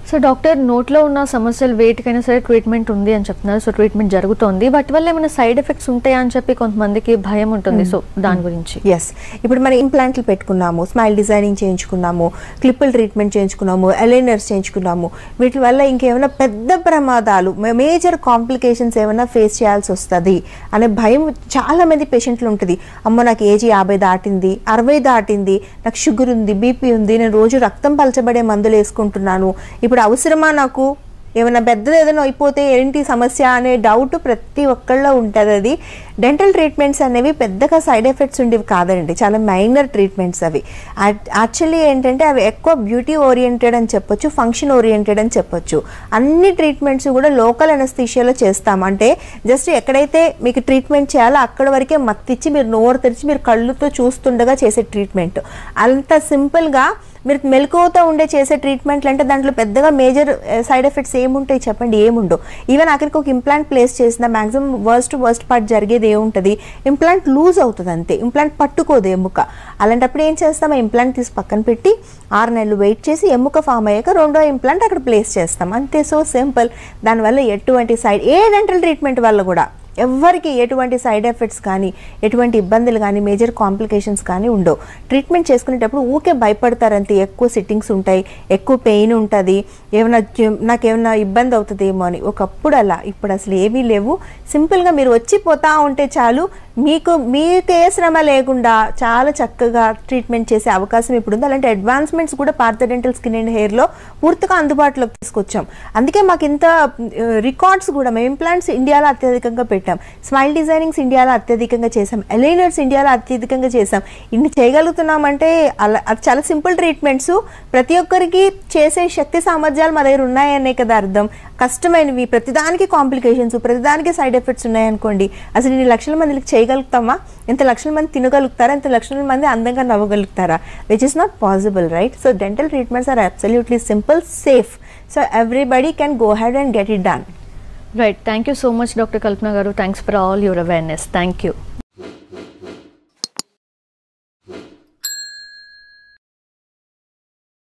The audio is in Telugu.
సో డాక్టర్ నోట్లో ఉన్న సమస్యలు వేటికైనా సరే ట్రీట్మెంట్ ఉంది అని చెప్తున్నారు సో ట్రీట్మెంట్ జరుగుతోంది వాటి వల్ల ఏమైనా సైడ్ ఎఫెక్ట్స్ ఉంటాయా అని చెప్పి కొంతమందికి భయం ఉంటుంది సో దాని గురించి ఎస్ ఇప్పుడు మనం ఇంప్లాంట్లు పెట్టుకున్నాము స్మైల్ డిజైనింగ్ చేయించుకున్నాము క్లిప్పులు ట్రీట్మెంట్ చేయించుకున్నాము ఎలైనర్స్ చేయించుకున్నాము వీటి వల్ల ఇంకేమైనా పెద్ద ప్రమాదాలు మేజర్ కాంప్లికేషన్స్ ఏమైనా ఫేస్ చేయాల్సి వస్తుంది అనే భయం చాలా మంది పేషెంట్లు ఉంటుంది అమ్మో నాకు ఏజ్ యాభై దాటింది అరవై దాటింది నాకు షుగర్ ఉంది బీపీ ఉంది నేను రోజు రక్తం పలచబడే మందులు వేసుకుంటున్నాను ఇప్పుడు అవసరమా నాకు ఏమైనా పెద్దది ఏదైనా అయిపోతే ఏంటి సమస్య అనే డౌట్ ప్రతి ఒక్కళ్ళలో ఉంటుంది అది డెంటల్ ట్రీట్మెంట్స్ అనేవి పెద్దగా సైడ్ ఎఫెక్ట్స్ ఉండేవి కాదండి చాలా మైనర్ ట్రీట్మెంట్స్ అవి యాక్చువల్లీ ఏంటంటే అవి ఎక్కువ బ్యూటీ ఓరియంటెడ్ అని చెప్పొచ్చు ఫంక్షన్ ఓరియంటెడ్ అని చెప్పొచ్చు అన్ని ట్రీట్మెంట్స్ కూడా లోకల్ అనస్థీషియాలో చేస్తాం అంటే జస్ట్ ఎక్కడైతే మీకు ట్రీట్మెంట్ చేయాలో అక్కడ వరకే మత్తిచ్చి మీరు నోరు తెరిచి మీరు కళ్ళుతో చూస్తుండగా చేసే ట్రీట్మెంట్ అంత సింపుల్గా మీరు మెలకువతో ఉండే చేసే ట్రీట్మెంట్లు అంటే దాంట్లో పెద్దగా మేజర్ సైడ్ ఎఫెక్ట్స్ ఏముంటాయి చెప్పండి ఏముండవు ఈవెన్ ఆఖరికి ఒక ఇంప్లాంట్ ప్లేస్ చేసిన మాక్సిమం వర్స్ట్ వర్స్ట్ పార్ట్ జరిగేది ఏముంటుంది ఇంప్లాంట్ లూజ్ అవుతుంది అంతే ఇంప్లాంట్ పట్టుకోదు ఎముక అలాంటప్పుడు ఏం చేస్తాం ఆ ఇంప్లాంట్ తీసి పక్కన పెట్టి ఆరు నెలలు వెయిట్ చేసి ఎముక ఫామ్ అయ్యాక రెండో ఇంప్లాంట్ అక్కడ ప్లేస్ చేస్తాం అంతే సో సింపుల్ దానివల్ల ఎటువంటి సైడ్ ఏ డెంటల్ ట్రీట్మెంట్ వల్ల కూడా ఎవ్వరికి ఎటువంటి సైడ్ ఎఫెక్ట్స్ కానీ ఎటువంటి ఇబ్బందులు కానీ మేజర్ కాంప్లికేషన్స్ కానీ ఉండవు ట్రీట్మెంట్ చేసుకునేటప్పుడు ఊకే భయపడతారంతే ఎక్కువ సిట్టింగ్స్ ఉంటాయి ఎక్కువ పెయిన్ ఉంటుంది ఏమైనా జ- నాకేమైనా ఇబ్బంది అవుతుందేమో అని ఒకప్పుడు అలా ఇప్పుడు అసలు ఏమీ లేవు సింపుల్గా మీరు వచ్చి పోతా ఉంటే చాలు మీకు మీకే శ్రమ లేకుండా చాలా చక్కగా ట్రీట్మెంట్ చేసే అవకాశం ఇప్పుడు ఉంది అలాంటి అడ్వాన్స్మెంట్స్ కూడా పార్థ డెంటల్ స్కిన్ అండ్ హెయిర్లో పూర్తిగా అందుబాటులోకి తీసుకొచ్చాం అందుకే మాకు ఇంత రికార్డ్స్ కూడా మేము ఇంప్లాంట్స్ ఇండియాలో అత్యధికంగా పెట్టాం స్మైల్ డిజైనింగ్స్ ఇండియాలో అత్యధికంగా చేసాం ఎలైనర్స్ ఇండియాలో అత్యధికంగా చేసాం ఇన్ని చేయగలుగుతున్నామంటే అలా అది చాలా సింపుల్ ట్రీట్మెంట్స్ ప్రతి ఒక్కరికి చేసే శక్తి సామర్థ్యాలు మా దగ్గర ఉన్నాయనే కదా అర్థం కష్టమైనవి ప్రతిదానికి కాంప్లికేషన్స్ ప్రతిదానికి సైడ్ ఎఫెక్ట్స్ ఉన్నాయనుకోండి అసలు ఇన్ని లక్షల మందికి చేయగలుగుతామా ఎంత లక్షల మంది తినగలుగుతారా ఎంత లక్షల మంది అందంగా నవ్వగలుగుతారా which is not possible right so dental treatments are absolutely simple safe so everybody can go head and get it done right thank you so much doctor Kalpana గారు thanks for all your awareness thank you